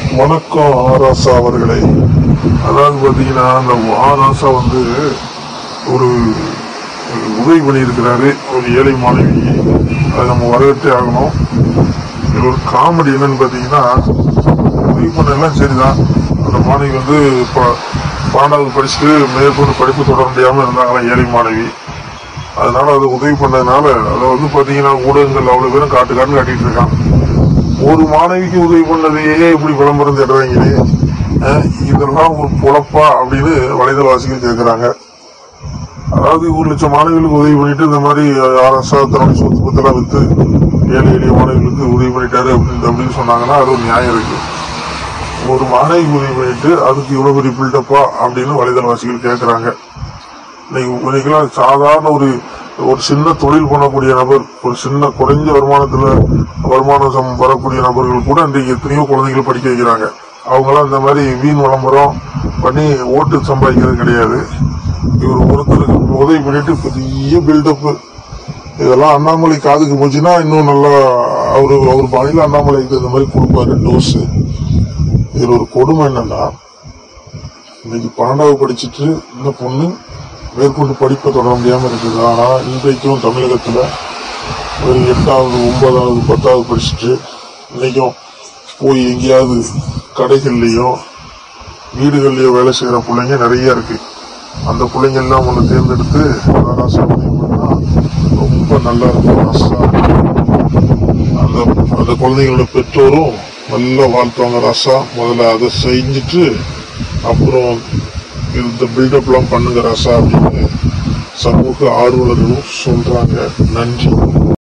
வணக்கம் ஆராசா அவர்களே அதாவது பார்த்தீங்கன்னா அந்த ஆராசா வந்து ஒரு ஒரு உதவி பண்ணியிருக்கிறாரு ஒரு ஏழை மாணவி அதை நம்ம வரவேற்றே ஆகணும் இது ஒரு காமெடி என்னன்னு பார்த்தீங்கன்னா உதவி பண்ணலாம் சரிதான் அந்த மாணவி வந்து இப்போ பன்னெண்டாவது படிச்சுட்டு மேற்கொண்டு படிப்பு தொடர முடியாமல் இருந்தாங்களா ஏழை மாணவி அதனால அது உதவி பண்ணதுனால அதை வந்து பார்த்தீங்கன்னா ஊடகங்கள் அவ்வளோ பேரும் காட்டு காட்டு காட்டிட்டு இருக்கான் ஒரு மாணவிக்கு உதவி பண்ணதையே இப்படி விளம்பரம் தேடுறாங்களே அஹ் இதெல்லாம் ஒரு பொழப்பா அப்படின்னு வலைதளவாசிகள் கேட்குறாங்க அதாவது ஒரு லட்சம் மாணவிகளுக்கு உதவி பண்ணிட்டு இந்த மாதிரி அரசா தன்னுடைய சொத்து பத்தெல்லாம் வித்து ஏழை எளிய மாணவிகளுக்கு உதவி பண்ணிட்டாரு அப்படின்னு அப்படின்னு சொன்னாங்கன்னா அது ஒரு நியாயம் இருக்கு ஒரு மாணவிக்கு உதவி பண்ணிட்டு அதுக்கு இவ்வளவு பெரிய பில்டப்பா அப்படின்னு வலைதளவாசிகள் கேட்குறாங்க இன்னைக்கு இன்னைக்கெல்லாம் சாதாரண ஒரு ஒரு சின்ன தொழில் பண்ணக்கூடிய நபர் ஒரு சின்ன குறைஞ்ச வருமானத்துல வருமானம் சம் வரக்கூடிய நபர்கள் கூட இன்றைக்கு எத்தனையோ குழந்தைகள் படிக்க வைக்கிறாங்க அவங்களாம் இந்த மாதிரி வீண் விளம்பரம் பண்ணி ஓட்டு சம்பாதிக்கிறது கிடையாது இவர் ஒருத்தருக்கு உதவி பண்ணிட்டு பெரிய பில்டப் இதெல்லாம் அண்ணாமலை காதுக்கு போச்சுன்னா இன்னும் நல்லா அவரு அவர் பாணியில் அண்ணாமலைக்கு இந்த மாதிரி கொடுப்பாரு டோஸ் இதுல ஒரு கொடுமை என்னன்னா இன்னைக்கு பன்னெண்டாவது படிச்சுட்டு இந்த பொண்ணு மேற்கொண்டு படிப்பை தொடர முடியாம இருக்குது ஆனா இன்றைக்கும் தமிழகத்துல ஒரு எட்டாவது ஒன்பதாவது பத்தாவது படிச்சுட்டு இன்னைக்கும் போய் எங்கேயாவது கடைகள்லயோ வீடுகள்லயோ வேலை செய்யற பிள்ளைங்க நிறைய இருக்கு அந்த பிள்ளைங்க எல்லாம் ஒண்ணு தேர்ந்தெடுத்து ஆராசா உதவி பண்ணா ரொம்ப நல்லா இருக்கும் ராசா அந்த அந்த குழந்தைங்களோட பெற்றோரும் நல்லா வாழ்த்துவாங்க ராசா முதல்ல அதை செஞ்சுட்டு அப்புறம் இந்த பில்டப்லாம் பண்ணுங்க ராசா அப்படின்னு சமூக ஆர்வலர்களும் சொல்றாங்க நன்றி